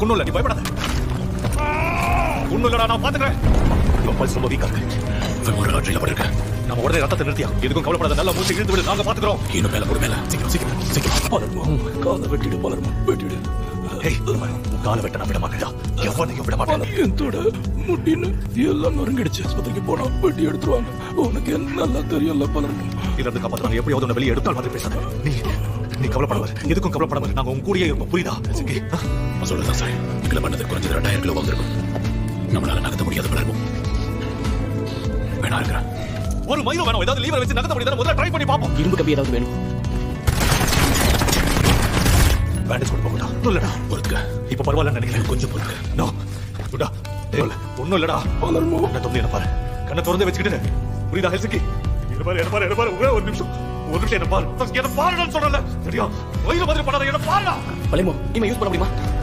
ஒண்ணும் இல்ல நீ பயப்படாத ஒண்ணும் இல்லடா நான் பாத்துக்கிறேன் இவன் பல்ஸ் ரொம்ப வீக்கா இருக்கு இவன் ஒரு லாட்ரியில படுக்க நம்ம உடனே ரத்தத்தை நிறுத்தியா எதுக்கும் கவலைப்படாத நல்லா மூச்சு இழுத்து விடு நாங்க பாத்துக்கிறோம் இன்னும் மேல போடு மேல சீக்கிரம் சீக்கிரம் சீக்கிரம் பலர்மா காலை வெட்டிடு பலர்மா வெட்டிடு ஏய் உன் காலை வெட்ட நான் விட மாட்டேன்டா எவனையும் விட மாட்டேன் எந்தோட முட்டின்னு எல்லாம் நொறுங்கிடுச்சு ஆஸ்பத்திரிக்கு போனா வெட்டி எடுத்துருவாங்க உனக்கு என்ன நல்லா தெரியல பலரும் இதுல இருந்து காப்பாத்துறாங்க எப்படியாவது உன்னை வெளியே எடுத்தால் மாதிரி பேசாத நீ நீ கவலைப்படாம இரு. எதுக்கும் கவலைப்படாம இரு. நாங்க உன் கூடயே இருப்போம் புரியுதா சிங்கி நான் சொல்றதா சார் எங்களை பண்ணது குறைஞ்சது ரெண்டாயிரம் கிலோ வந்திருக்கும் நம்மளால நகர்த்த முடியாத பலரும் வேணா இருக்கிறேன் ஒரு மயிலும் வேணும் ஏதாவது லீவர் வச்சு நகர்த்த முடியுதா முதல்ல ட்ரை பண்ணி பாப்போம் இரும்பு கம்பி ஏதாவது வேணும் பேண்டேஜ் கொடுப்ப கூடா இல்லடா பொறுத்துக்க இப்ப பரவாயில்ல நினைக்கிறேன் கொஞ்சம் பொறுக்க நோ குடா ஒண்ணும் இல்லடா பலருமோ கண்ணை திறந்து என்ன பாரு கண்ணை திறந்து வச்சுக்கிட்டு புரியுதா ஹெல்சிக்கி என்ன பாரு என்ன பாரு என்ன பாரு ஒரே ஒரு நிமிஷம் ஒரு நிமிஷம் என்ன பாரு என்ன பாருன்னு சொல்றல சரியா வயிறு மாதிரி பண்ணாத என்ன பாருடா பழையமோ இனிமே யூஸ் பண்ண முடியுமா